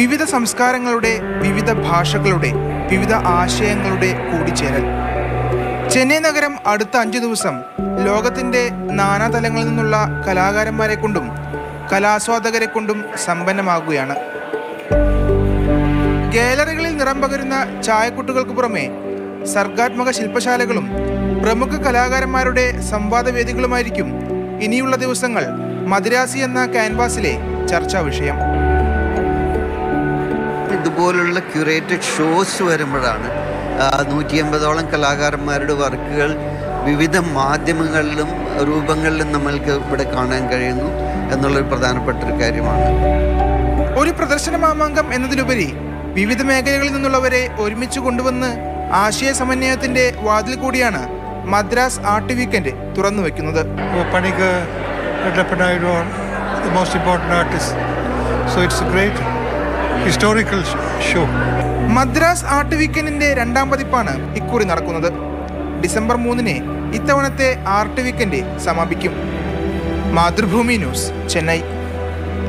വിവിധ സംസ്കാരങ്ങളുടെ വിവിധ ഭാഷകളുടെ വിവിധ ആശയങ്ങളുടെ കൂടിച്ചേരൽ ചെന്നൈ നഗരം അടുത്ത അഞ്ചു ദിവസം ലോകത്തിന്റെ നാനാതലങ്ങളിൽ നിന്നുള്ള കലാകാരന്മാരെ കൊണ്ടും കലാസ്വാദകരെ കൊണ്ടും സമ്പന്നമാകുകയാണ് ഗാലറികളിൽ നിറം പകരുന്ന ചായക്കുട്ടുകൾക്ക് പുറമെ സർഗാത്മക ശില്പശാലകളും പ്രമുഖ കലാകാരന്മാരുടെ സംവാദവേദികളുമായിരിക്കും ഇനിയുള്ള ദിവസങ്ങൾ മദിരാസി എന്ന ക്യാൻവാസിലെ ചർച്ചാ വിഷയം ഇതുപോലുള്ള ക്യൂറേറ്റഡ് ഷോസ് വരുമ്പോഴാണ് നൂറ്റി അമ്പതോളം കലാകാരന്മാരുടെ വർക്കുകൾ വിവിധ മാധ്യമങ്ങളിലും രൂപങ്ങളിലും നമ്മൾക്ക് ഇവിടെ കാണാൻ കഴിയുന്നു എന്നുള്ളൊരു പ്രധാനപ്പെട്ട ഒരു കാര്യമാണ് ഒരു പ്രദർശന മാമാങ്കം എന്നതിലുപരി വിവിധ മേഖലകളിൽ നിന്നുള്ളവരെ ഒരുമിച്ച് കൊണ്ടുവന്ന് ആശയ സമന്വയത്തിന്റെ വാതിൽ കൂടിയാണ് മദ്രാസ് ആർട്ട് വീക്കെൻഡ് തുറന്നു വെക്കുന്നത് Panika Redappanayadu are the most important artists. So it's a great historical sh- show. Madras art വീക്കെൻഡിന്റെ രണ്ടാം പതിപ്പാണ് ഇക്കുറി നടക്കുന്നത് ഡിസംബർ മൂന്നിന് ഇത്തവണത്തെ ആർട്ട് വീക്കെൻഡ് സമാപിക്കും മാതൃഭൂമി ന്യൂസ് ചെന്നൈ